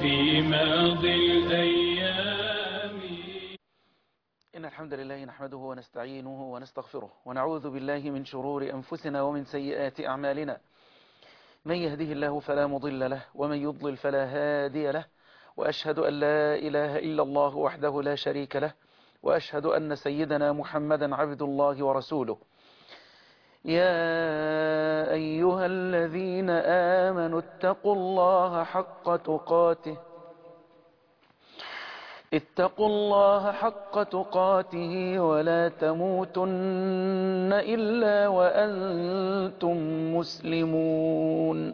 في ماضي الأيام إن الحمد لله نحمده ونستعينه ونستغفره ونعوذ بالله من شرور أنفسنا ومن سيئات أعمالنا من يهده الله فلا مضل له ومن يضلل فلا هادي له وأشهد أن لا إله إلا الله وحده لا شريك له وأشهد أن سيدنا محمدا عبد الله ورسوله يا أيها الذين آمنوا اتقوا الله حق تقاته اتقوا الله حق تقاته ولا تموتن إلا وأنتم مسلمون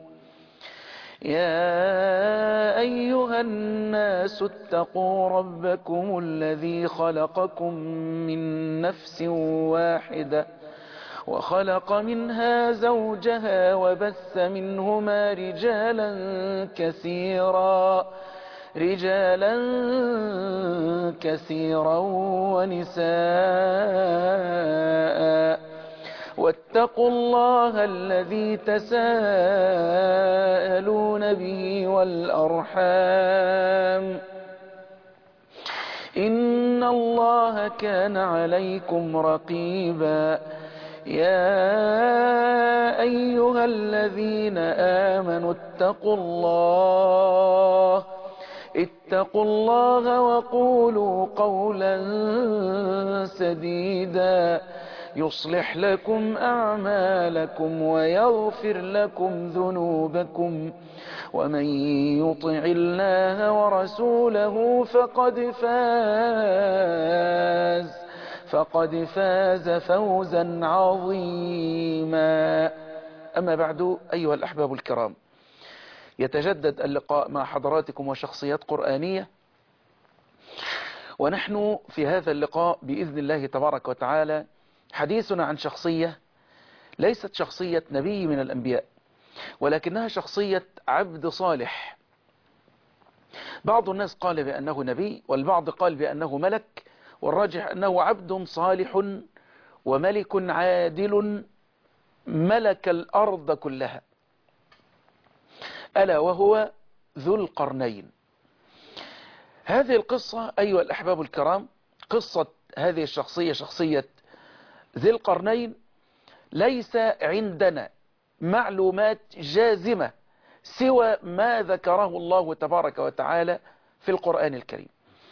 يا أيها الناس اتقوا ربكم الذي خلقكم من نفس واحدة وخلق منها زوجها وبث منهما رجالا كثيرا رجالا كثيرا ونساء واتقوا الله الذي تساءلون به والأرحام إن الله كان عليكم رقيبا يا أيها الذين آمنوا اتقوا الله اتقوا الله وقولوا قولا سديدا يصلح لكم أعمالكم ويغفر لكم ذنوبكم ومن يطع الله ورسوله فقد فاز فقد فاز فوزا عظيما أما بعد أيها الأحباب الكرام يتجدد اللقاء مع حضراتكم وشخصيات قرآنية ونحن في هذا اللقاء بإذن الله تبارك وتعالى حديثنا عن شخصية ليست شخصية نبي من الأنبياء ولكنها شخصية عبد صالح بعض الناس قال بأنه نبي والبعض قال بأنه ملك والراجح أنه عبد صالح وملك عادل ملك الأرض كلها ألا وهو ذو القرنين هذه القصة أيها الأحباب الكرام قصة هذه الشخصية شخصية ذي القرنين ليس عندنا معلومات جازمة سوى ما ذكره الله تبارك وتعالى في القرآن الكريم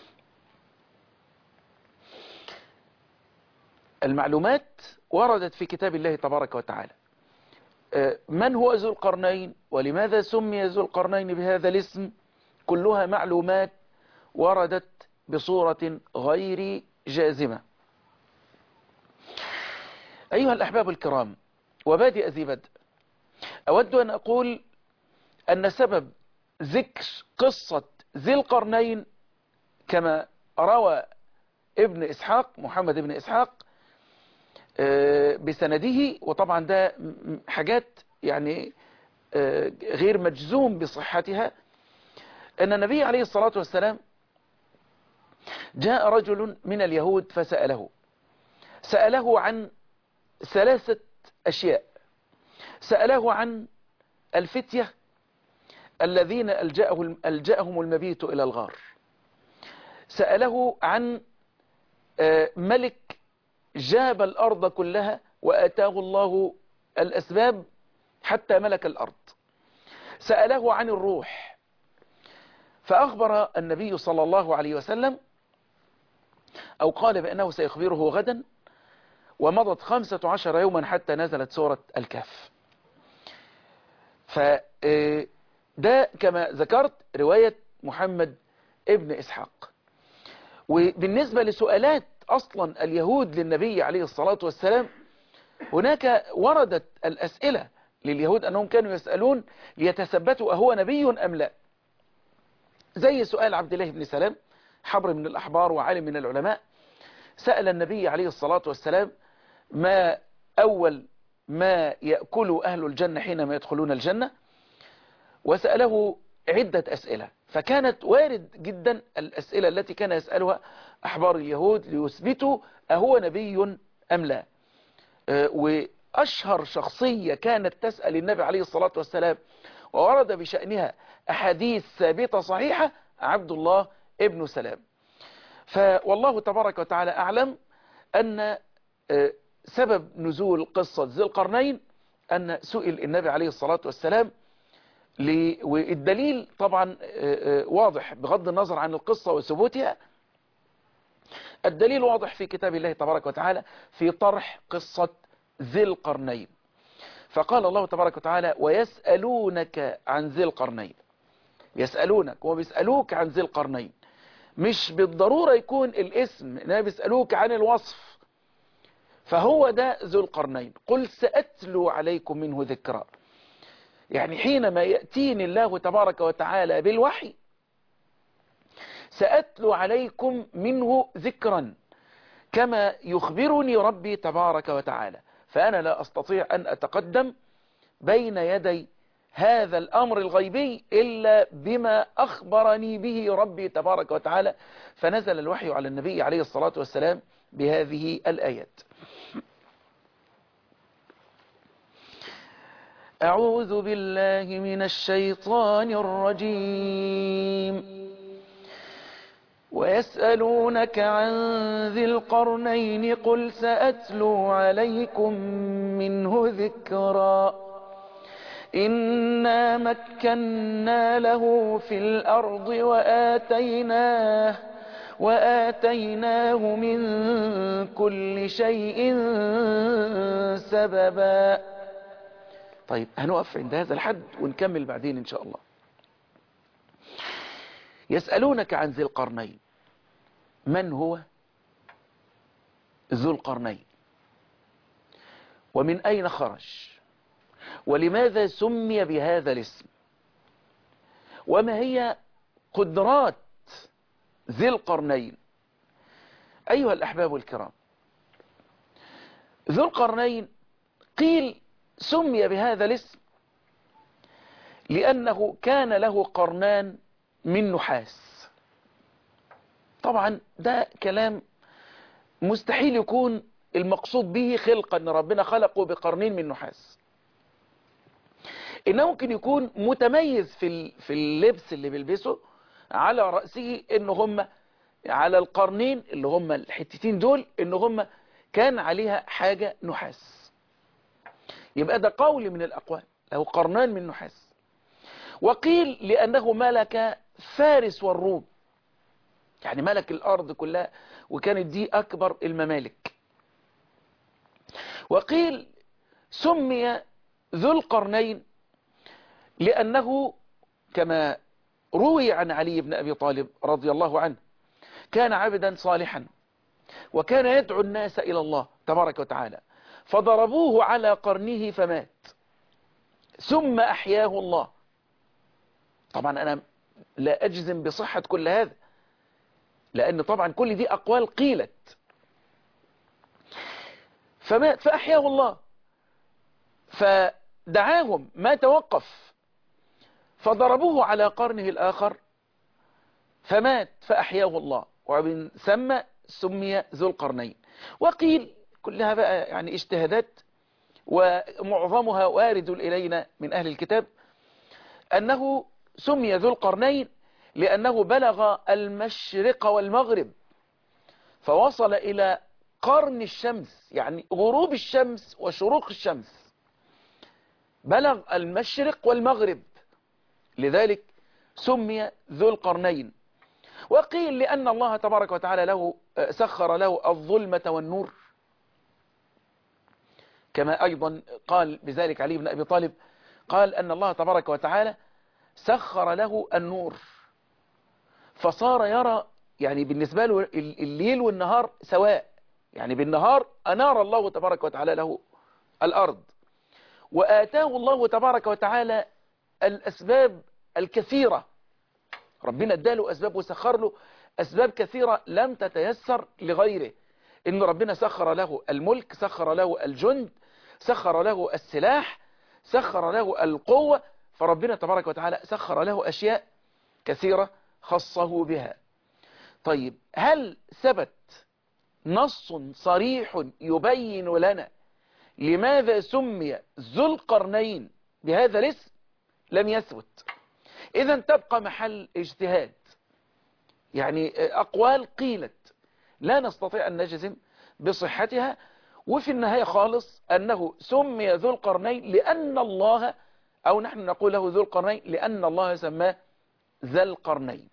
المعلومات وردت في كتاب الله تبارك وتعالى من هو ذو القرنين ولماذا سمي ذو القرنين بهذا الاسم كلها معلومات وردت بصورة غير جازمة أيها الأحباب الكرام وبادئ ذي بدء أود أن أقول أن سبب ذكر قصة ذي القرنين كما روى ابن إسحاق محمد ابن إسحاق بسنده وطبعا ده حاجات يعني غير مجزوم بصحتها أن النبي عليه الصلاة والسلام جاء رجل من اليهود فسأله سأله عن ثلاثة أشياء سأله عن الفتية الذين ألجأه ألجأهم المبيت إلى الغار سأله عن ملك جاب الأرض كلها وآتاه الله الأسباب حتى ملك الأرض سأله عن الروح فأخبر النبي صلى الله عليه وسلم أو قال بأنه سيخبره غدا ومضت خمسة عشر يوما حتى نزلت سورة الكهف فده كما ذكرت رواية محمد ابن إسحاق وبالنسبة لسؤالات أصلا اليهود للنبي عليه الصلاة والسلام هناك وردت الأسئلة لليهود أنهم كانوا يسألون ليتثبتوا أهو نبي أم لا زي سؤال عبد الله بن سلام حبر من الأحبار وعالم من العلماء سأل النبي عليه الصلاة والسلام ما أول ما يأكل أهل الجنة حينما يدخلون الجنة وسأله عدة أسئلة فكانت وارد جدا الأسئلة التي كان يسألها أحبار اليهود ليثبتوا أهو نبي أم لا وأشهر شخصية كانت تسأل النبي عليه الصلاة والسلام وورد بشأنها أحاديث ثابتة صحيحة عبد الله ابن سلام فوالله تبارك وتعالى أعلم أن سبب نزول قصة ذي القرنين أن سئل النبي عليه الصلاة والسلام والدليل طبعا واضح بغض النظر عن القصة وثبوتها الدليل واضح في كتاب الله تبارك وتعالى في طرح قصة ذي القرنين فقال الله تبارك وتعالى ويسألونك عن ذي القرنين يسألونك وبيسألوك عن ذي القرنين مش بالضرورة يكون الاسم انها بيسألوك عن الوصف فهو ده ذو القرنين قل سأتلو عليكم منه ذكرى يعني حينما يأتيني الله تبارك وتعالى بالوحي سأتلو عليكم منه ذكرا كما يخبرني ربي تبارك وتعالى فأنا لا أستطيع أن أتقدم بين يدي هذا الأمر الغيبي إلا بما أخبرني به ربي تبارك وتعالى فنزل الوحي على النبي عليه الصلاة والسلام بهذه الآيات أعوذ بالله من الشيطان الرجيم ويسألونك عن ذي القرنين قل سأتلو عليكم منه ذكرا إنا مكنا له في الأرض وآتيناه وآتيناه من كل شيء سببا طيب هنقف عند هذا الحد ونكمل بعدين إن شاء الله يسألونك عن ذي القرنين من هو ذو القرنين ومن أين خرج ولماذا سمي بهذا الاسم وما هي قدرات ذي القرنين أيها الأحباب الكرام ذو القرنين قيل سمي بهذا الاسم لأنه كان له قرنان من نحاس طبعا ده كلام مستحيل يكون المقصود به خلقا ان ربنا خلقه بقرنين من نحاس انه ممكن يكون متميز في في اللبس اللي بيلبسه على رأسه ان هم على القرنين اللي هم الحتتين دول ان هم كان عليها حاجة نحاس يبقى ده قول من الاقوال له قرنان من نحاس وقيل لانه ملك فارس والروم يعني ملك الارض كلها وكانت دي اكبر الممالك وقيل سمي ذو القرنين لأنه كما روي عن علي بن أبي طالب رضي الله عنه كان عبدا صالحا وكان يدعو الناس إلى الله تبارك وتعالى فضربوه على قرنه فمات ثم أحياه الله طبعا أنا لا أجزم بصحة كل هذا لأن طبعا كل دي أقوال قيلت فمات فأحياه الله فدعاهم ما توقف فضربوه على قرنه الآخر فمات فأحياه الله ومن ثم سمي ذو القرنين وقيل كلها بقى يعني اجتهادات ومعظمها وارد إلينا من أهل الكتاب أنه سمي ذو القرنين لأنه بلغ المشرق والمغرب فوصل إلى قرن الشمس يعني غروب الشمس وشروق الشمس بلغ المشرق والمغرب لذلك سمي ذو القرنين وقيل لأن الله تبارك وتعالى له سخر له الظلمة والنور كما أيضا قال بذلك علي بن أبي طالب قال أن الله تبارك وتعالى سخر له النور فصار يرى يعني بالنسبة له الليل والنهار سواء يعني بالنهار أنار الله تبارك وتعالى له الأرض وآتاه الله تبارك وتعالى الأسباب الكثيرة ربنا اداله أسباب وسخر له أسباب كثيرة لم تتيسر لغيره إن ربنا سخر له الملك سخر له الجند سخر له السلاح سخر له القوة فربنا تبارك وتعالى سخر له أشياء كثيرة خصه بها طيب هل ثبت نص صريح يبين لنا لماذا سمي ذو القرنين بهذا الاسم لم يثبت إذا تبقى محل اجتهاد يعني أقوال قيلت لا نستطيع أن نجزم بصحتها وفي النهاية خالص أنه سمي ذو القرنين لأن الله أو نحن نقول له ذو القرنين لأن الله سماه ذا القرنين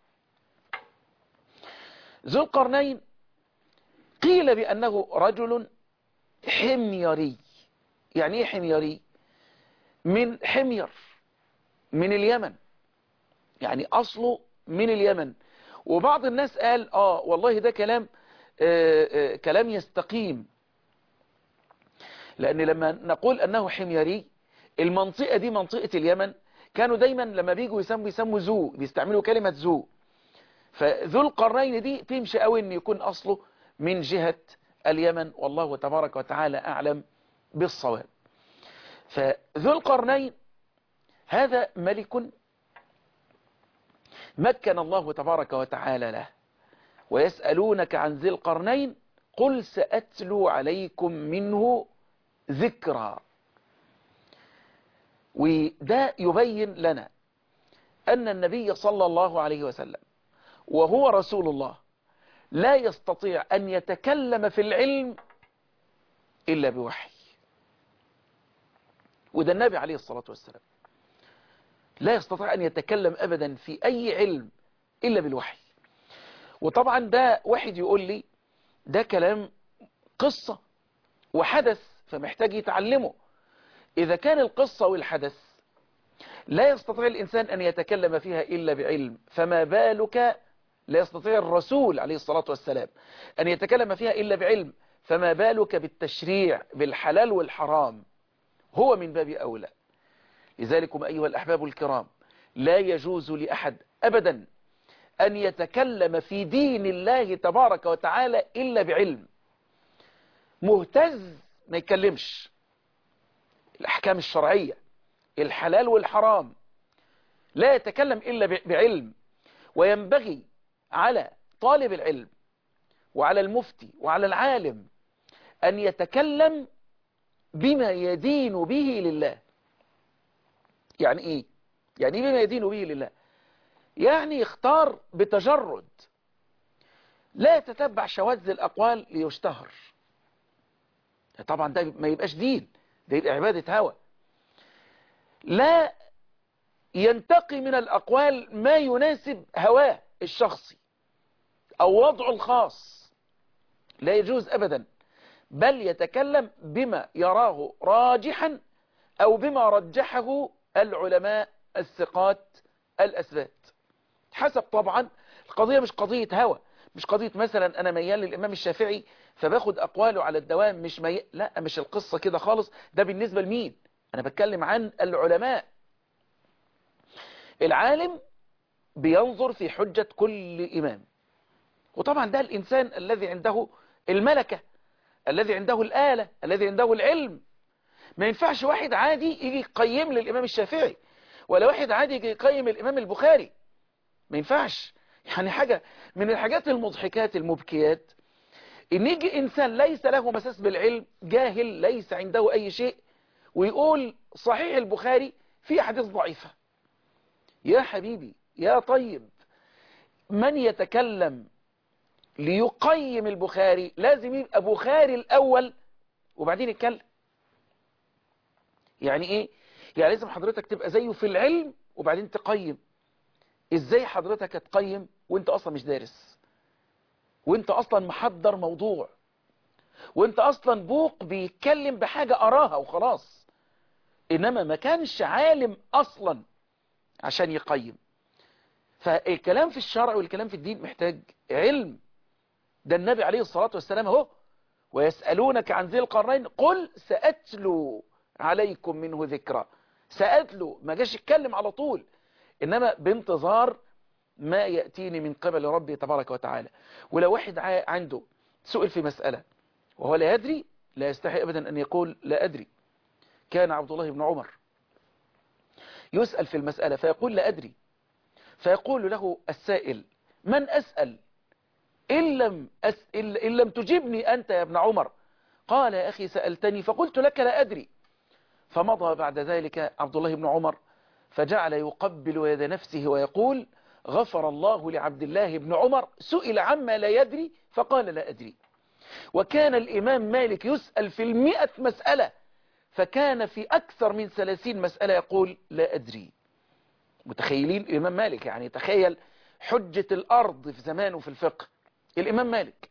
ذو القرنين قيل بأنه رجل حميري يعني ايه حميري من حمير من اليمن يعني أصله من اليمن وبعض الناس قال آه والله ده كلام آه آه كلام يستقيم لأن لما نقول أنه حميري المنطقة دي منطقة اليمن كانوا دايما لما بيجوا يسموا يسموا زو بيستعملوا كلمة زو فذو القرنين دي تمشي قوي ان يكون أصله من جهة اليمن والله تبارك وتعالى أعلم بالصواب فذو القرنين هذا ملك مكن الله تبارك وتعالى له ويسألونك عن ذي القرنين قل سأتلو عليكم منه ذكرى وده يبين لنا أن النبي صلى الله عليه وسلم وهو رسول الله لا يستطيع أن يتكلم في العلم إلا بوحي وده النبي عليه الصلاة والسلام لا يستطيع أن يتكلم أبدا في أي علم إلا بالوحي وطبعا ده واحد يقول لي ده كلام قصة وحدث فمحتاج يتعلمه إذا كان القصة والحدث لا يستطيع الإنسان أن يتكلم فيها إلا بعلم فما بالك لا يستطيع الرسول عليه الصلاة والسلام أن يتكلم فيها إلا بعلم فما بالك بالتشريع بالحلال والحرام هو من باب أولى لذلكم أيها الأحباب الكرام لا يجوز لأحد أبدا أن يتكلم في دين الله تبارك وتعالى إلا بعلم مهتز ما يتكلمش الأحكام الشرعية الحلال والحرام لا يتكلم إلا بعلم وينبغي على طالب العلم وعلى المفتي وعلى العالم أن يتكلم بما يدين به لله يعني إيه؟ يعني بما يدين به لله يعني يختار بتجرد لا يتتبع شواذ الأقوال ليشتهر طبعا ده ما يبقاش دين ده يبقى عبادة هوى لا ينتقي من الأقوال ما يناسب هواه الشخصي أو وضعه الخاص لا يجوز أبدا بل يتكلم بما يراه راجحا أو بما رجحه العلماء الثقات الأثبات حسب طبعا القضية مش قضية هوى مش قضية مثلا أنا ميال للإمام الشافعي فباخد أقواله على الدوام مش مي... لا مش القصة كده خالص ده بالنسبة لمين أنا بتكلم عن العلماء العالم بينظر في حجة كل إمام وطبعا ده الإنسان الذي عنده الملكة الذي عنده الآلة الذي عنده العلم ما ينفعش واحد عادي يجي يقيم للإمام الشافعي ولا واحد عادي يجي يقيم الإمام البخاري ما ينفعش يعني حاجة من الحاجات المضحكات المبكيات ان يجي انسان ليس له مساس بالعلم جاهل ليس عنده اي شيء ويقول صحيح البخاري في احاديث ضعيفة يا حبيبي يا طيب من يتكلم ليقيم البخاري لازم يبقى بخاري الاول وبعدين يتكلم يعني ايه يعني لازم حضرتك تبقى زيه في العلم وبعدين تقيم ازاي حضرتك هتقيم وانت اصلا مش دارس وانت اصلا محضر موضوع وانت اصلا بوق بيتكلم بحاجة اراها وخلاص انما ما كانش عالم اصلا عشان يقيم فالكلام في الشرع والكلام في الدين محتاج علم ده النبي عليه الصلاة والسلام اهو ويسألونك عن ذي القرنين قل سأتلو عليكم منه ذكرى سأتلو ما جاش يتكلم على طول إنما بانتظار ما يأتيني من قبل ربي تبارك وتعالى ولو واحد عنده سؤال في مسألة وهو لا يدري لا يستحي أبدا أن يقول لا أدري كان عبد الله بن عمر يسأل في المسألة فيقول لا أدري فيقول له السائل من أسأل إن لم, أسأل إن لم تجبني أنت يا ابن عمر قال يا أخي سألتني فقلت لك لا أدري فمضى بعد ذلك عبد الله بن عمر فجعل يقبل يد نفسه ويقول غفر الله لعبد الله بن عمر سئل عما لا يدري فقال لا أدري وكان الإمام مالك يسأل في المئة مسألة فكان في أكثر من ثلاثين مسألة يقول لا أدري متخيلين الإمام مالك يعني تخيل حجة الأرض في زمانه في الفقه الإمام مالك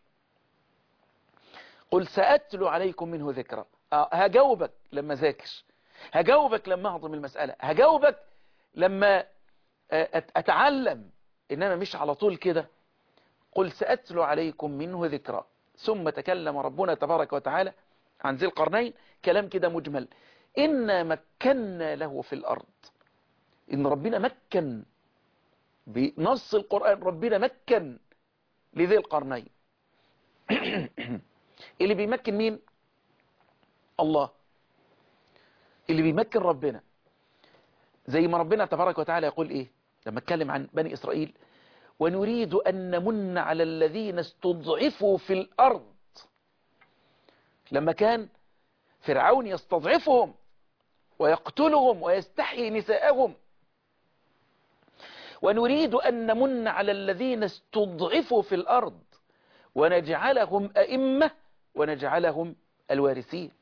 قل سأتلو عليكم منه ذكرى آه هجاوبك لما ذاكر هجاوبك لما أهضم المسألة هجاوبك لما أتعلم إنما مش على طول كده قل سأتلو عليكم منه ذكرى ثم تكلم ربنا تبارك وتعالى عن ذي القرنين كلام كده مجمل إنا مكنا له في الأرض إن ربنا مكن بنص القرآن ربنا مكن لذي القرنين اللي بيمكن مين الله اللي بيمكن ربنا زي ما ربنا تبارك وتعالى يقول ايه لما اتكلم عن بني اسرائيل ونريد ان نمن على الذين استضعفوا في الارض لما كان فرعون يستضعفهم ويقتلهم ويستحيي نساءهم ونريد أن نمن على الذين استضعفوا في الأرض ونجعلهم أئمة ونجعلهم الوارثين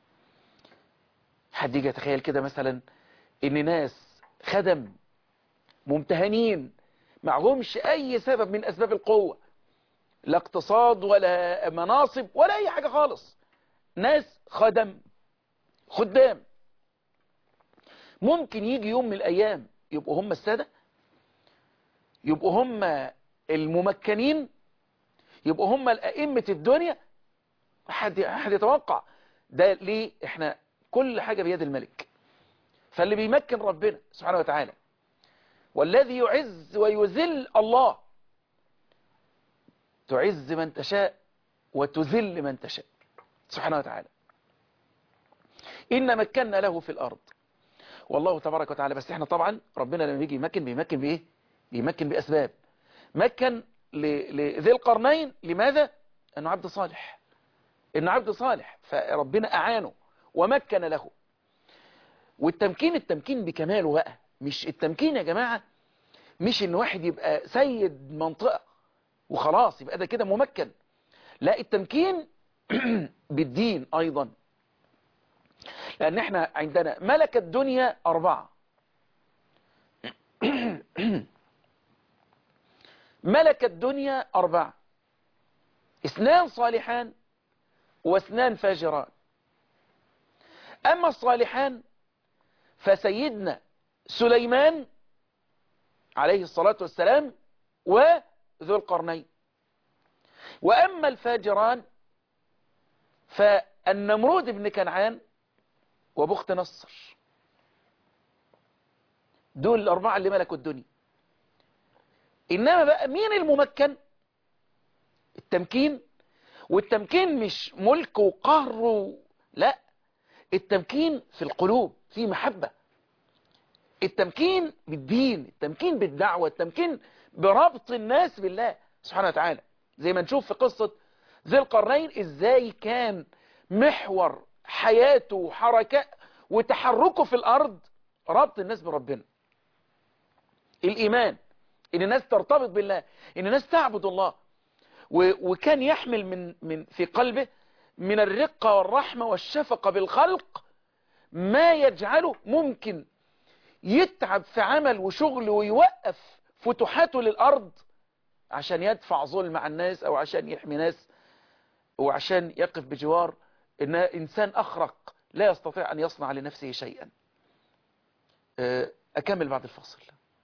حد يجي يتخيل كده مثلا ان ناس خدم ممتهنين معهمش اي سبب من اسباب القوة لا اقتصاد ولا مناصب ولا اي حاجة خالص ناس خدم خدام ممكن يجي يوم من الايام يبقوا هم السادة يبقوا هم الممكنين يبقوا هم الأئمة الدنيا حد حد يتوقع ده ليه احنا كل حاجة بيد الملك فاللي بيمكن ربنا سبحانه وتعالى والذي يعز ويذل الله تعز من تشاء وتذل من تشاء سبحانه وتعالى إن مكنا له في الأرض والله تبارك وتعالى بس احنا طبعا ربنا لما بيجي يمكن بيمكن بإيه بيمكن بأسباب مكن لذي القرنين لماذا أنه عبد صالح إنه عبد صالح فربنا أعانه ومكن له والتمكين التمكين بكماله بقى مش التمكين يا جماعة مش ان واحد يبقى سيد منطقة وخلاص يبقى ده كده ممكن لا التمكين بالدين ايضا لان احنا عندنا ملك الدنيا اربعة ملك الدنيا اربعة اثنان صالحان واثنان فاجران اما الصالحان فسيدنا سليمان عليه الصلاة والسلام وذو القرنين وأما الفاجران فالنمرود بن كنعان وبخت نصر دول الأربعة اللي ملكوا الدنيا إنما بقى مين الممكن التمكين والتمكين مش ملك وقهر و... لا التمكين في القلوب في محبة التمكين بالدين التمكين بالدعوة التمكين بربط الناس بالله سبحانه وتعالى زي ما نشوف في قصة ذي القرنين ازاي كان محور حياته وحركة وتحركه في الارض ربط الناس بربنا الايمان ان الناس ترتبط بالله ان الناس تعبد الله وكان يحمل من من في قلبه من الرقة والرحمة والشفقة بالخلق ما يجعله ممكن يتعب في عمل وشغل ويوقف فتوحاته للأرض عشان يدفع ظلم عن الناس أو عشان يحمي ناس وعشان يقف بجوار إن إنسان أخرق لا يستطيع أن يصنع لنفسه شيئا أكمل بعد الفصل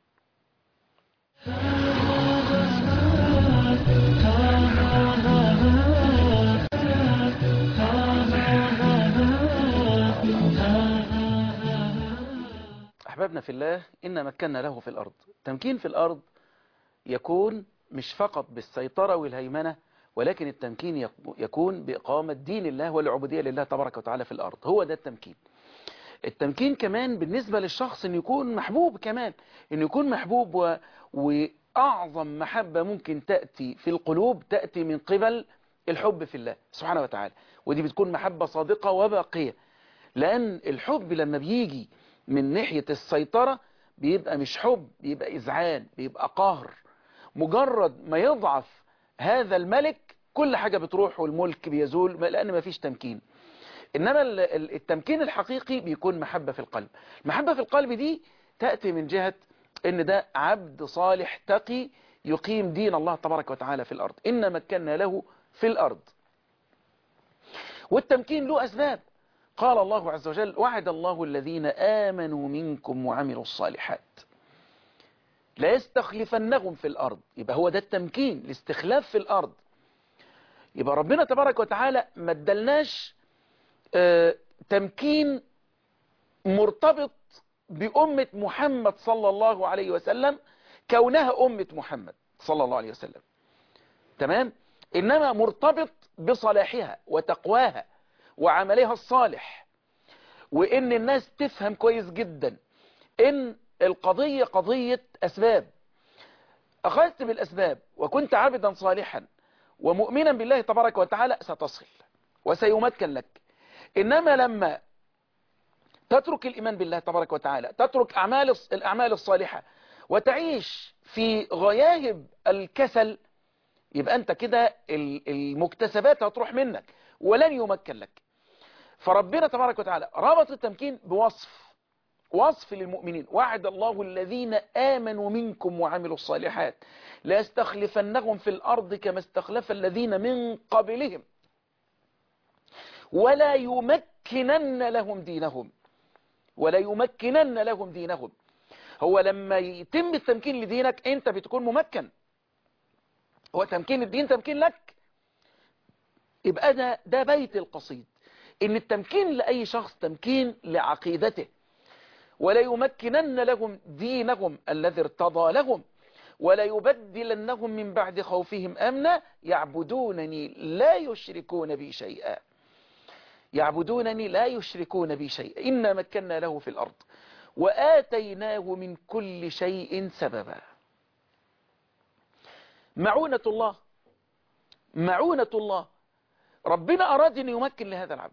أحبابنا في الله إن مكنا له في الأرض تمكين في الأرض يكون مش فقط بالسيطرة والهيمنة ولكن التمكين يكون بإقامة دين الله والعبودية لله تبارك وتعالى في الأرض هو ده التمكين التمكين كمان بالنسبة للشخص أن يكون محبوب كمان أن يكون محبوب و... وأعظم محبة ممكن تأتي في القلوب تأتي من قبل الحب في الله سبحانه وتعالى ودي بتكون محبة صادقة وباقية لأن الحب لما بيجي من ناحية السيطرة بيبقى مش حب بيبقى إذعان بيبقى قهر مجرد ما يضعف هذا الملك كل حاجة بتروح والملك بيزول لأن ما فيش تمكين إنما التمكين الحقيقي بيكون محبة في القلب المحبة في القلب دي تأتي من جهة إن ده عبد صالح تقي يقيم دين الله تبارك وتعالى في الأرض إن مكنا له في الأرض والتمكين له أسباب قال الله عز وجل وعد الله الذين آمنوا منكم وعملوا الصالحات لا يستخلفنهم في الأرض يبقى هو ده التمكين الاستخلاف في الأرض يبقى ربنا تبارك وتعالى ما ادلناش اه تمكين مرتبط بأمة محمد صلى الله عليه وسلم كونها أمة محمد صلى الله عليه وسلم تمام إنما مرتبط بصلاحها وتقواها وعملها الصالح وإن الناس تفهم كويس جدا إن القضية قضية أسباب أخذت بالأسباب وكنت عبدا صالحا ومؤمنا بالله تبارك وتعالى ستصل وسيمكن لك إنما لما تترك الإيمان بالله تبارك وتعالى تترك أعمال الأعمال الصالحة وتعيش في غياهب الكسل يبقى أنت كده المكتسبات هتروح منك ولن يمكن لك فربنا تبارك وتعالى ربط التمكين بوصف وصف للمؤمنين وعد الله الذين آمنوا منكم وعملوا الصالحات لا يستخلفنهم في الأرض كما استخلف الذين من قبلهم ولا يمكنن لهم دينهم ولا يمكنن لهم دينهم هو لما يتم التمكين لدينك انت بتكون ممكن هو تمكين الدين تمكين لك يبقى ده, ده بيت القصيد ان التمكين لأي شخص تمكين لعقيدته ولا يمكنن لهم دينهم الذي ارتضى لهم ولا يبدلنهم من بعد خوفهم أمنا يعبدونني لا يشركون بي شيئا يعبدونني لا يشركون بي شيئا إنا مكنا له في الأرض وآتيناه من كل شيء سببا معونة الله معونة الله ربنا أراد أن يمكن لهذا العبد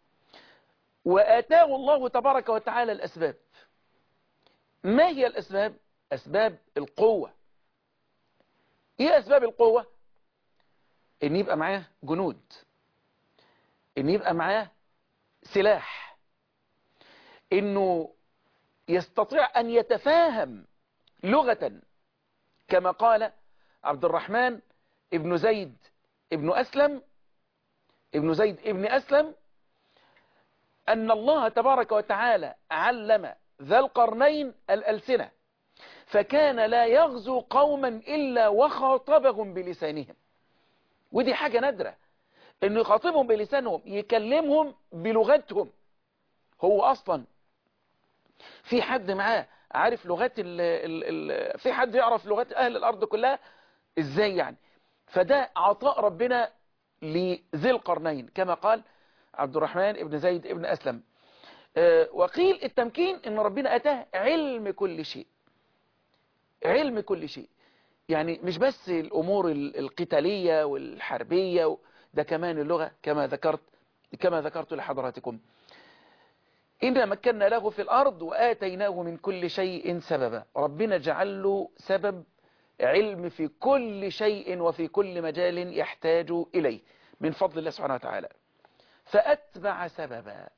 وآتاه الله تبارك وتعالى الأسباب ما هي الأسباب؟ أسباب القوة إيه أسباب القوة؟ إن يبقى معاه جنود إن يبقى معاه سلاح إنه يستطيع أن يتفاهم لغة كما قال عبد الرحمن ابن زيد ابن أسلم ابن زيد ابن أسلم أن الله تبارك وتعالى علم ذا القرنين الألسنة فكان لا يغزو قوما إلا وخاطبهم بلسانهم ودي حاجة نادرة انه يخاطبهم بلسانهم يكلمهم بلغتهم هو اصلا في حد معاه عارف لغات ال ال ال في حد يعرف لغات اهل الارض كلها ازاي يعني فده عطاء ربنا لذي القرنين كما قال عبد الرحمن ابن زيد ابن اسلم أه وقيل التمكين ان ربنا اتاه علم كل شيء علم كل شيء يعني مش بس الامور القتالية والحربية ده كمان اللغة كما ذكرت كما ذكرت لحضراتكم إنا مكنا له في الأرض وآتيناه من كل شيء سببا ربنا جعل له سبب علم في كل شيء وفي كل مجال يحتاج إليه من فضل الله سبحانه وتعالى فأتبع سببا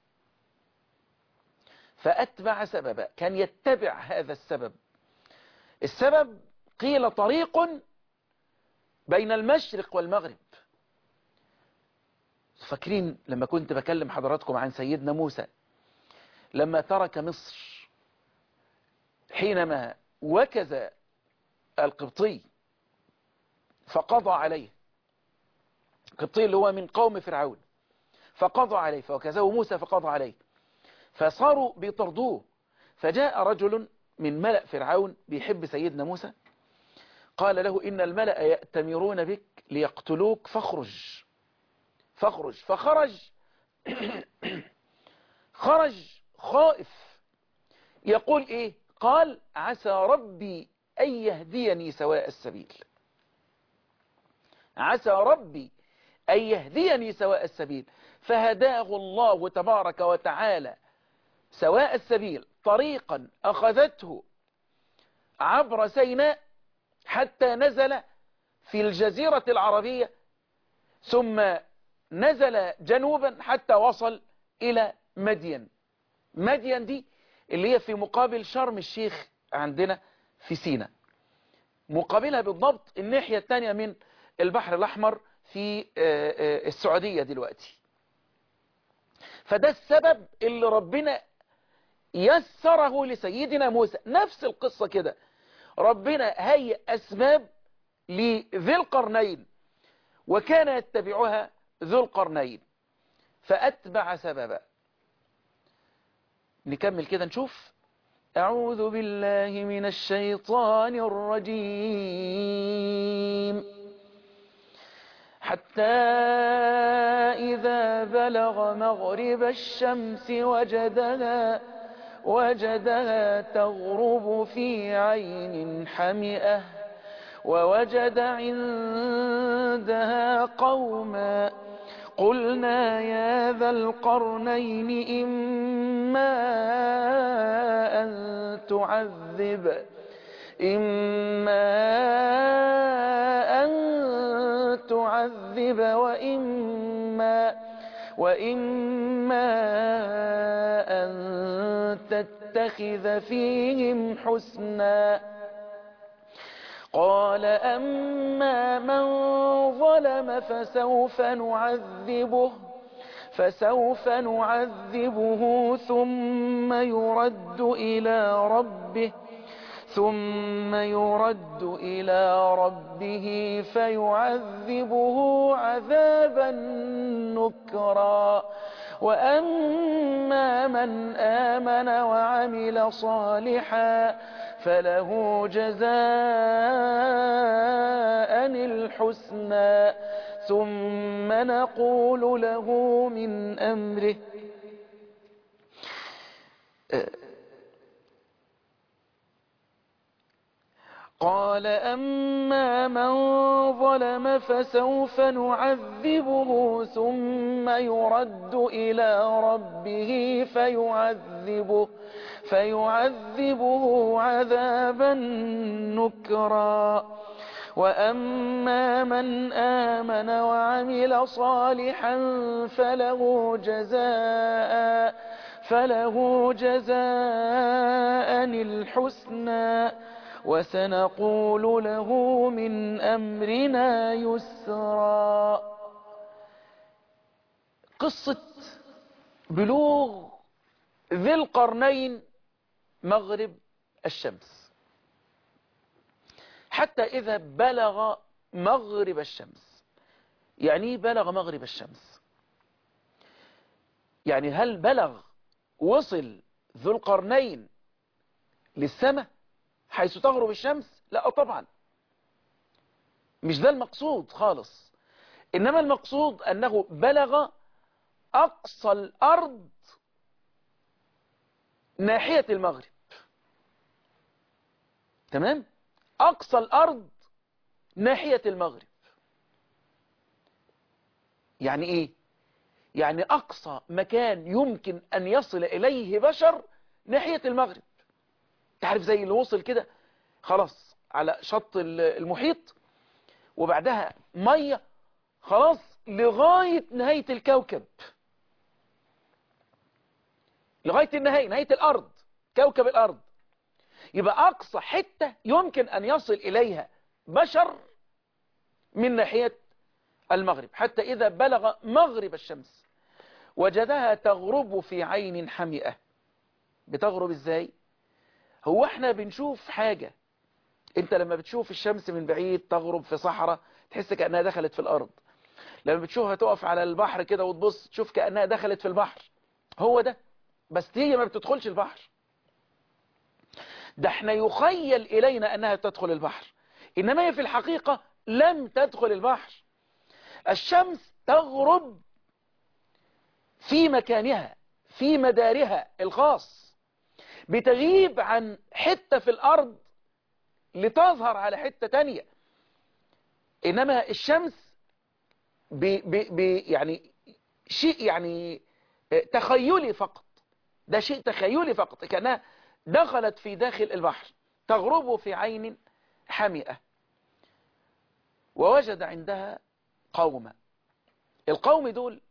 فأتبع سببا كان يتبع هذا السبب السبب قيل طريق بين المشرق والمغرب فاكرين لما كنت بكلم حضراتكم عن سيدنا موسى لما ترك مصر حينما وكز القبطي فقضى عليه القبطي اللي هو من قوم فرعون فقضى عليه فوكزه موسى فقضى عليه فصاروا بيطردوه فجاء رجل من ملأ فرعون بيحب سيدنا موسى قال له إن الملأ يأتمرون بك ليقتلوك فاخرج فاخرج فخرج خرج خائف يقول ايه قال عسى ربي ان يهديني سواء السبيل عسى ربي ان يهديني سواء السبيل فهداه الله تبارك وتعالى سواء السبيل طريقا اخذته عبر سيناء حتى نزل في الجزيرة العربية ثم نزل جنوبا حتى وصل إلى مدين مدين دي اللي هي في مقابل شرم الشيخ عندنا في سيناء مقابلها بالضبط الناحية الثانية من البحر الأحمر في السعودية دلوقتي فده السبب اللي ربنا يسره لسيدنا موسى نفس القصة كده ربنا هيئ أسباب لذي القرنين وكان يتبعها ذو القرنين فأتبع سببا نكمل كده نشوف أعوذ بالله من الشيطان الرجيم حتى إذا بلغ مغرب الشمس وجدها وجدها تغرب في عين حمئة ووجد عندها قوما قلنا يا ذا القرنين إما أن تعذب إما أن تعذب وإما وإما أن تتخذ فيهم حسنا قال أما من ظلم فسوف نعذبه فسوف نعذبه ثم يرد إلى ربه ثم يرد إلى ربه فيعذبه عذابا نكرا وأما من آمن وعمل صالحا فله جزاء الحسنى ثم نقول له من أمره قال أما من ظلم فسوف نعذبه ثم يرد إلى ربه فيعذبه فيعذبه عذابا نكرا وأما من آمن وعمل صالحا فله جزاء فله جزاء الحسنى وسنقول له من أمرنا يسرا قصة بلوغ ذي القرنين مغرب الشمس حتى إذا بلغ مغرب الشمس يعني بلغ مغرب الشمس يعني هل بلغ وصل ذو القرنين للسماء حيث تغرب الشمس لا طبعا مش ده المقصود خالص إنما المقصود أنه بلغ أقصى الأرض ناحية المغرب تمام أقصى الأرض ناحية المغرب يعني إيه يعني أقصى مكان يمكن أن يصل إليه بشر ناحية المغرب تعرف زي اللي وصل كده خلاص على شط المحيط وبعدها مية خلاص لغاية نهاية الكوكب لغاية النهاية نهاية الأرض كوكب الأرض يبقى أقصى حتة يمكن أن يصل إليها بشر من ناحية المغرب حتى إذا بلغ مغرب الشمس وجدها تغرب في عين حمئة بتغرب إزاي هو احنا بنشوف حاجة انت لما بتشوف الشمس من بعيد تغرب في صحراء تحس كأنها دخلت في الأرض لما بتشوفها تقف على البحر كده وتبص تشوف كأنها دخلت في البحر هو ده بس هي ما بتدخلش البحر ده احنا يخيل إلينا أنها تدخل البحر إنما هي في الحقيقة لم تدخل البحر الشمس تغرب في مكانها في مدارها الخاص بتغيب عن حتة في الأرض لتظهر على حتة تانية إنما الشمس بي بي بي يعني شيء يعني تخيلي فقط ده شيء تخيلي فقط كأنها دخلت في داخل البحر تغرب في عين حمئة ووجد عندها قوما القوم دول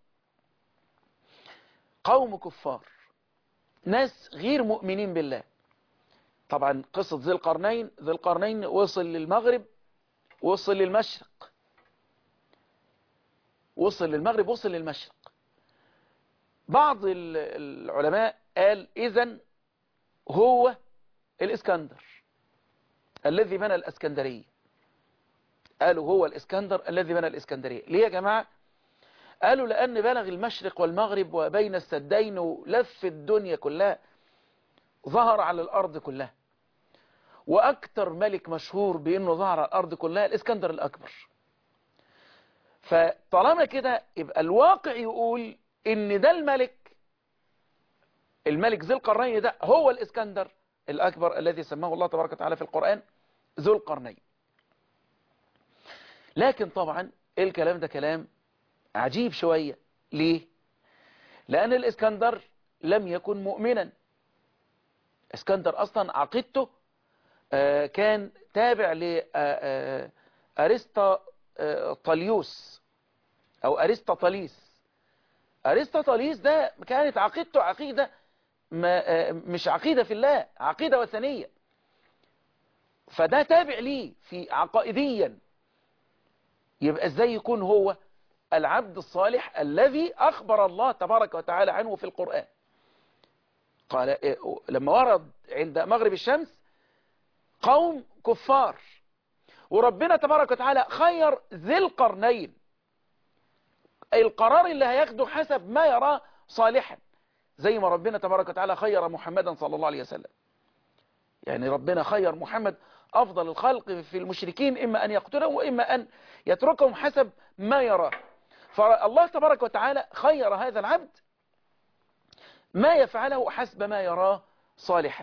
قوم كفار ناس غير مؤمنين بالله طبعا قصة ذي القرنين ذي القرنين وصل للمغرب وصل للمشرق وصل للمغرب وصل للمشرق بعض العلماء قال إذا هو الإسكندر الذي بنى الإسكندرية قالوا هو الإسكندر الذي بنى الإسكندرية ليه يا جماعة قالوا لأن بلغ المشرق والمغرب وبين السدين ولف الدنيا كلها ظهر على الأرض كلها وأكتر ملك مشهور بأنه ظهر على الأرض كلها الإسكندر الأكبر فطالما كده يبقى الواقع يقول إن ده الملك الملك ذي القرنين ده هو الإسكندر الأكبر الذي سماه الله تبارك وتعالى في القرآن ذو القرنين لكن طبعا الكلام ده كلام عجيب شوية ليه لأن الإسكندر لم يكن مؤمنا اسكندر أصلا عقيدته كان تابع لأرسطاليوس أو أرسطاطاليس أرسطاطاليس ده كانت عقيدته عقيدة ما مش عقيدة في الله عقيدة وثنية فده تابع ليه في عقائديا يبقى ازاي يكون هو العبد الصالح الذي أخبر الله تبارك وتعالى عنه في القرآن قال لما ورد عند مغرب الشمس قوم كفار وربنا تبارك وتعالى خير ذي القرنين القرار اللي هياخده حسب ما يراه صالحا زي ما ربنا تبارك وتعالى خير محمدا صلى الله عليه وسلم يعني ربنا خير محمد أفضل الخلق في المشركين إما أن يقتلهم وإما أن يتركهم حسب ما يراه فالله تبارك وتعالى خير هذا العبد ما يفعله حسب ما يراه صالحا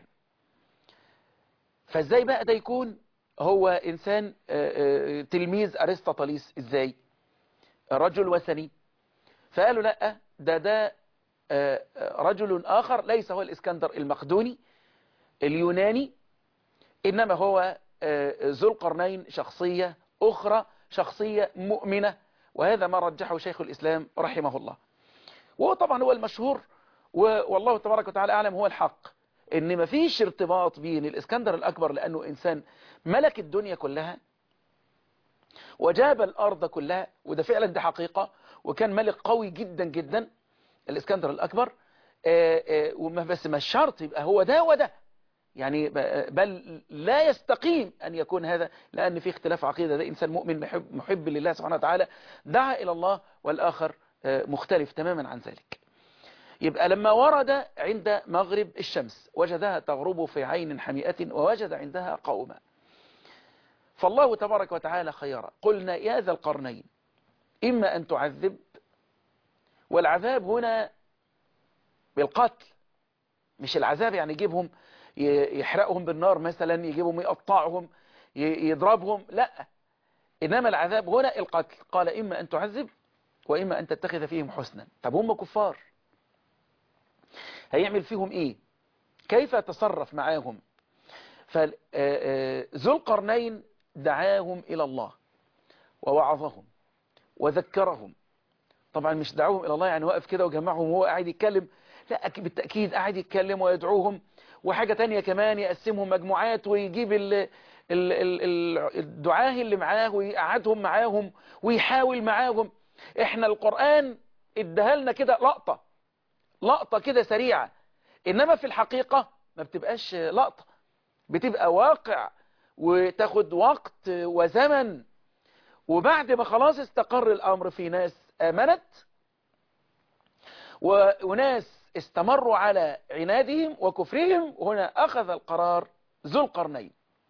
فازاي بقى ده يكون هو إنسان تلميذ أرسطاطاليس ازاي رجل وثني فقالوا لا ده ده رجل آخر ليس هو الإسكندر المقدوني اليوناني إنما هو ذو القرنين شخصية أخرى شخصية مؤمنة وهذا ما رجحه شيخ الإسلام رحمه الله وهو طبعا هو المشهور والله تبارك وتعالى أعلم هو الحق إن ما فيش ارتباط بين الإسكندر الأكبر لأنه إنسان ملك الدنيا كلها وجاب الأرض كلها وده فعلا دي حقيقة وكان ملك قوي جدا جدا الإسكندر الأكبر وما بس ما الشرط يبقى هو ده وده يعني بل لا يستقيم أن يكون هذا لأن في اختلاف عقيدة ده إنسان مؤمن محب, محب لله سبحانه وتعالى دعا إلى الله والآخر مختلف تماما عن ذلك يبقى لما ورد عند مغرب الشمس وجدها تغرب في عين حمئة ووجد عندها قوما فالله تبارك وتعالى خير قلنا يا ذا القرنين إما أن تعذب والعذاب هنا بالقتل مش العذاب يعني يجيبهم يحرقهم بالنار مثلا يجيبهم يقطعهم يضربهم لا إنما العذاب هنا القتل قال إما أن تعذب وإما أن تتخذ فيهم حسنا طب هم كفار هيعمل فيهم إيه كيف تصرف معاهم فذو القرنين دعاهم إلى الله ووعظهم وذكرهم طبعا مش دعوهم إلى الله يعني واقف كده وجمعهم وهو قاعد يتكلم لا بالتأكيد قاعد يتكلم ويدعوهم وحاجة تانية كمان يقسمهم مجموعات ويجيب ال ال ال الدعاه اللي معاه ويقعدهم معاهم ويحاول معاهم احنا القرآن ادهلنا كده لقطة لقطة كده سريعة انما في الحقيقة ما بتبقاش لقطة بتبقى واقع وتاخد وقت وزمن وبعد ما خلاص استقر الامر في ناس امنت وناس استمروا على عنادهم وكفرهم هنا أخذ القرار ذو القرنين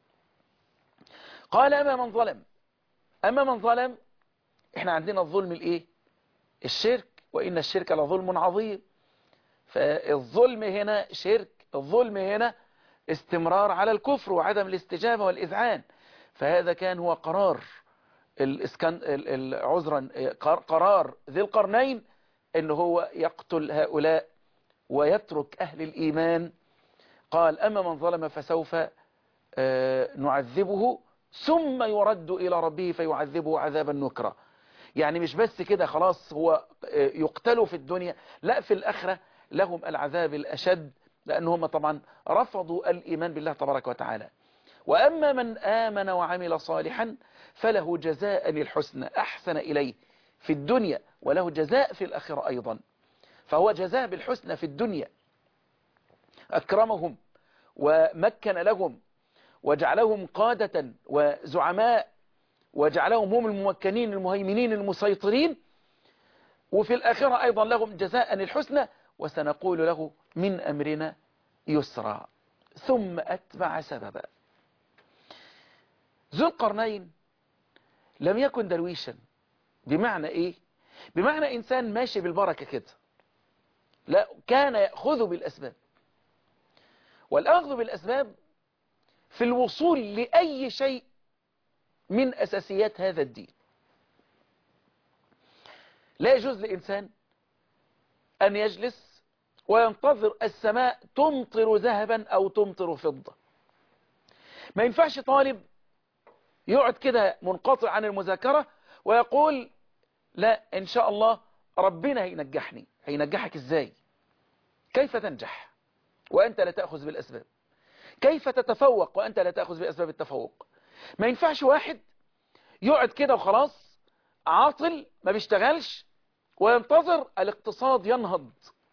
قال أما من ظلم أما من ظلم احنا عندنا الظلم الايه الشرك وإن الشرك لظلم عظيم فالظلم هنا شرك الظلم هنا استمرار على الكفر وعدم الاستجابة والإذعان فهذا كان هو قرار الاسكن عذرا قرار ذي القرنين ان هو يقتل هؤلاء ويترك أهل الإيمان قال أما من ظلم فسوف آه، نعذبه ثم يرد إلى ربه فيعذبه عذابا نكرا يعني مش بس كده خلاص هو آه، يقتلوا في الدنيا لا في الآخرة لهم العذاب الأشد لأنهم طبعا رفضوا الإيمان بالله تبارك وتعالى وأما من آمن وعمل صالحا فله جزاء الحسنى أحسن إليه في الدنيا وله جزاء في الآخرة أيضا فهو جزاء بالحسنى في الدنيا أكرمهم ومكن لهم وجعلهم قادة وزعماء وجعلهم هم الممكنين المهيمنين المسيطرين وفي الآخرة أيضا لهم جزاء الحسنى وسنقول له من أمرنا يسرا ثم أتبع سببا ذو القرنين لم يكن درويشا بمعنى إيه بمعنى إنسان ماشي بالبركة كده لا كان يأخذ بالأسباب والأخذ بالأسباب في الوصول لأي شيء من أساسيات هذا الدين لا يجوز لإنسان أن يجلس وينتظر السماء تمطر ذهبا أو تمطر فضة ما ينفعش طالب يقعد كده منقطع عن المذاكرة ويقول لا إن شاء الله ربنا هينجحني هينجحك إزاي كيف تنجح وأنت لا تأخذ بالأسباب كيف تتفوق وأنت لا تأخذ بأسباب التفوق ما ينفعش واحد يقعد كده وخلاص عاطل ما بيشتغلش وينتظر الاقتصاد ينهض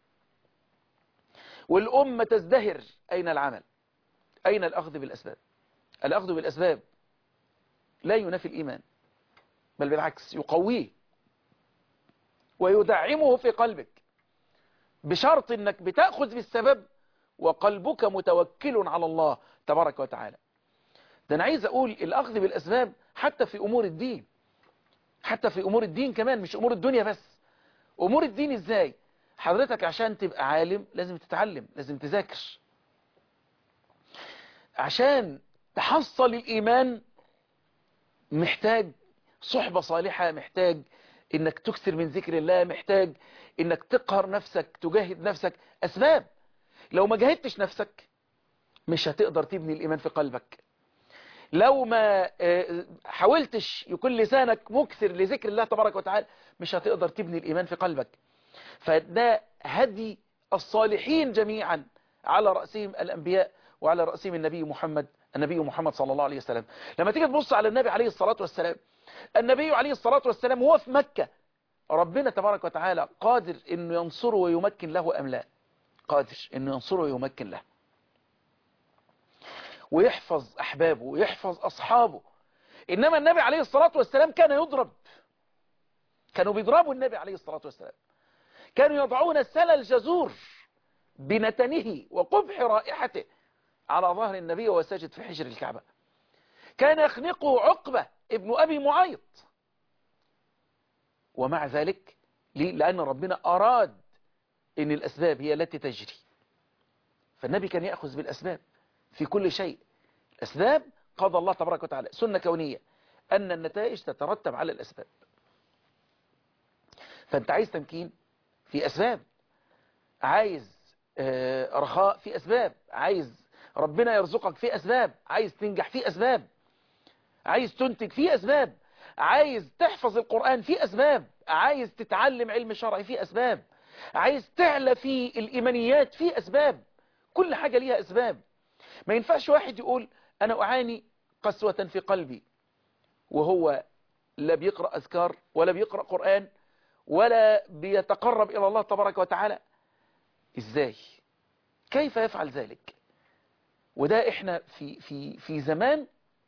والأمة تزدهر أين العمل أين الأخذ بالأسباب الأخذ بالأسباب لا ينافي الإيمان بل بالعكس يقويه ويدعمه في قلبك بشرط أنك بتأخذ بالسبب وقلبك متوكل على الله تبارك وتعالى ده أنا عايز أقول الأخذ بالأسباب حتى في أمور الدين حتى في أمور الدين كمان مش أمور الدنيا بس أمور الدين إزاي حضرتك عشان تبقى عالم لازم تتعلم لازم تذاكر عشان تحصل الإيمان محتاج صحبة صالحة محتاج انك تكثر من ذكر الله محتاج انك تقهر نفسك تجاهد نفسك اسباب لو ما جاهدتش نفسك مش هتقدر تبني الايمان في قلبك لو ما حاولتش يكون لسانك مكثر لذكر الله تبارك وتعالى مش هتقدر تبني الايمان في قلبك فده هدي الصالحين جميعا على رأسهم الانبياء وعلى رأسهم النبي محمد النبي محمد صلى الله عليه وسلم لما تيجي تبص على النبي عليه الصلاة والسلام النبي عليه الصلاة والسلام هو في مكة ربنا تبارك وتعالى قادر انه ينصره ويمكن له ام لا قادر انه ينصره ويمكن له ويحفظ احبابه ويحفظ اصحابه انما النبي عليه الصلاة والسلام كان يضرب كانوا بيضربوا النبي عليه الصلاة والسلام كانوا يضعون السل الجزور بنتنه وقبح رائحته على ظهر النبي وهو ساجد في حجر الكعبة كان يخنقه عقبة ابن أبي معيط ومع ذلك ليه؟ لأن ربنا أراد أن الأسباب هي التي تجري فالنبي كان يأخذ بالأسباب في كل شيء الأسباب قضى الله تبارك وتعالى سنة كونية أن النتائج تترتب على الأسباب فأنت عايز تمكين في أسباب عايز رخاء في أسباب عايز ربنا يرزقك في أسباب عايز تنجح في أسباب عايز تنتج في أسباب عايز تحفظ القرآن في أسباب عايز تتعلم علم شرعي في أسباب عايز تعلى في الإيمانيات في أسباب كل حاجة ليها أسباب ما ينفعش واحد يقول أنا أعاني قسوة في قلبي وهو لا بيقرأ أذكار ولا بيقرأ قرآن ولا بيتقرب إلى الله تبارك وتعالى إزاي كيف يفعل ذلك وده إحنا في, في, في زمان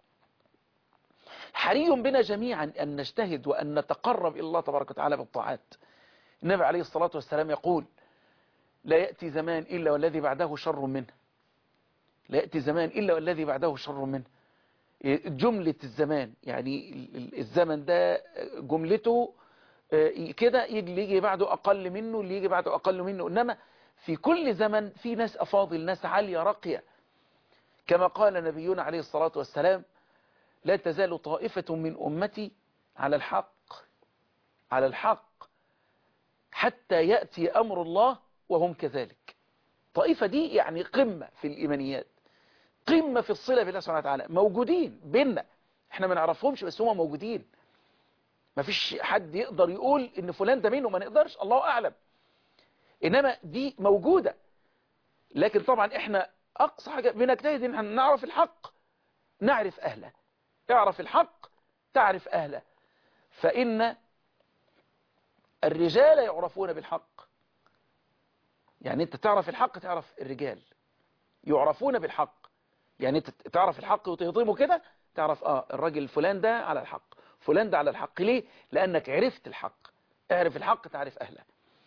حري بنا جميعا أن نجتهد وأن نتقرب إلى الله تبارك وتعالى بالطاعات النبي عليه الصلاة والسلام يقول لا يأتي زمان إلا والذي بعده شر منه لا يأتي زمان إلا والذي بعده شر منه جملة الزمان يعني الزمن ده جملته كده يجي يجي بعده أقل منه اللي يجي بعده أقل منه إنما في كل زمن في ناس أفاضل ناس عالية راقية كما قال نبينا عليه الصلاة والسلام لا تزال طائفة من أمتي على الحق على الحق حتى يأتي أمر الله وهم كذلك طائفة دي يعني قمة في الإيمانيات قمة في الصلة بالله سبحانه وتعالى موجودين بيننا احنا ما نعرفهمش بس هم موجودين ما فيش حد يقدر يقول ان فلان ده مين وما نقدرش الله اعلم انما دي موجودة لكن طبعا احنا اقصى حاجة بنجتهد ان احنا نعرف الحق نعرف اهله اعرف الحق تعرف اهله فان الرجال يعرفون بالحق يعني انت تعرف الحق تعرف الرجال يعرفون بالحق يعني انت تعرف الحق وتهضمه كده تعرف اه الراجل الفلان ده على الحق فلان ده على الحق ليه لانك عرفت الحق اعرف الحق تعرف اهله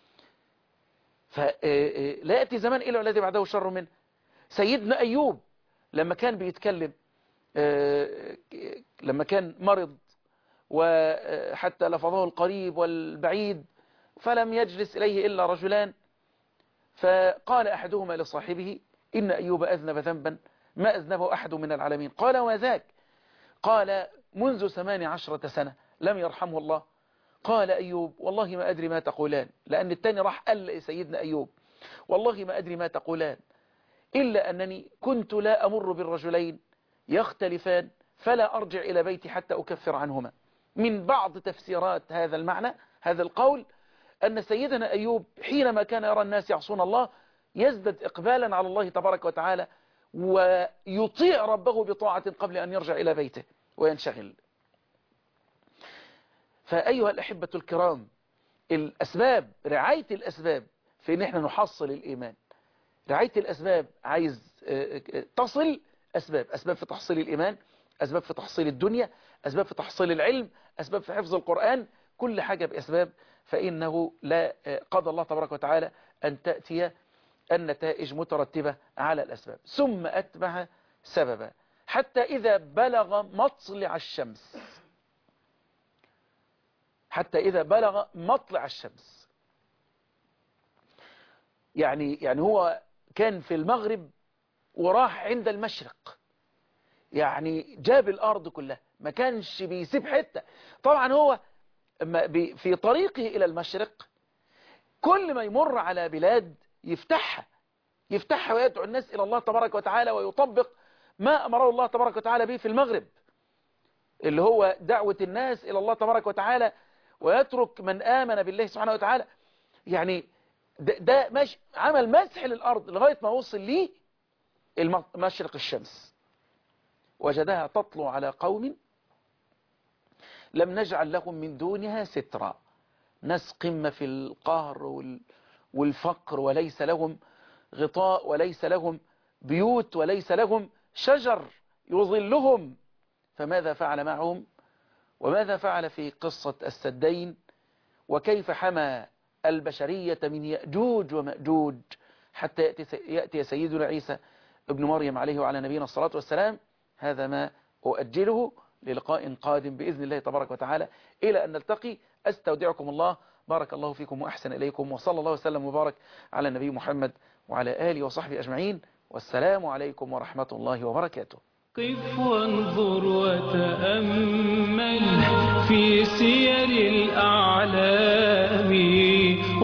فلا يأتي زمان إلا والذي بعده شر منه سيدنا أيوب لما كان بيتكلم لما كان مرض وحتى لفظه القريب والبعيد فلم يجلس إليه إلا رجلان فقال أحدهما لصاحبه إن أيوب أذنب ذنبا ما أذنبه أحد من العالمين قال وذاك قال منذ ثمان عشرة سنة لم يرحمه الله قال أيوب والله ما أدري ما تقولان لأن التاني راح قال لسيدنا أيوب والله ما أدري ما تقولان إلا أنني كنت لا أمر بالرجلين يختلفان فلا أرجع إلى بيتي حتى أكفر عنهما من بعض تفسيرات هذا المعنى هذا القول أن سيدنا أيوب حينما كان يرى الناس يعصون الله يزدد إقبالا على الله تبارك وتعالى ويطيع ربه بطاعة قبل أن يرجع إلى بيته وينشغل فأيها الأحبة الكرام الأسباب رعاية الأسباب في أن احنا نحصل الإيمان رعاية الأسباب عايز تصل أسباب أسباب في تحصيل الإيمان أسباب في تحصيل الدنيا أسباب في تحصيل العلم أسباب في حفظ القرآن كل حاجة بأسباب فإنه لا قضى الله تبارك وتعالى أن تأتي النتائج مترتبة على الأسباب ثم أتبع سببا حتى إذا بلغ مطلع الشمس حتى إذا بلغ مطلع الشمس يعني يعني هو كان في المغرب وراح عند المشرق يعني جاب الأرض كلها ما كانش بيسيب حتة طبعا هو في طريقه إلى المشرق كل ما يمر على بلاد يفتحها يفتحها ويدعو الناس إلى الله تبارك وتعالى ويطبق ما أمره الله تبارك وتعالى به في المغرب اللي هو دعوة الناس إلى الله تبارك وتعالى ويترك من آمن بالله سبحانه وتعالى يعني ده, ده مش عمل مسح للأرض لغاية ما وصل ليه مشرق الشمس وجدها تطلع على قوم لم نجعل لهم من دونها سترا ناس قمة في القهر والفقر وليس لهم غطاء وليس لهم بيوت وليس لهم شجر يظلهم فماذا فعل معهم وماذا فعل في قصة السدين وكيف حمى البشرية من يأجوج ومأجوج حتى يأتي, يأتي سيدنا عيسى ابن مريم عليه وعلى نبينا الصلاة والسلام هذا ما أؤجله للقاء قادم بإذن الله تبارك وتعالى إلى أن نلتقي أستودعكم الله بارك الله فيكم وأحسن إليكم وصلى الله وسلم وبارك على النبي محمد وعلى آله وصحبه أجمعين والسلام عليكم ورحمة الله وبركاته قف وانظر وتأمل في سير الأعلام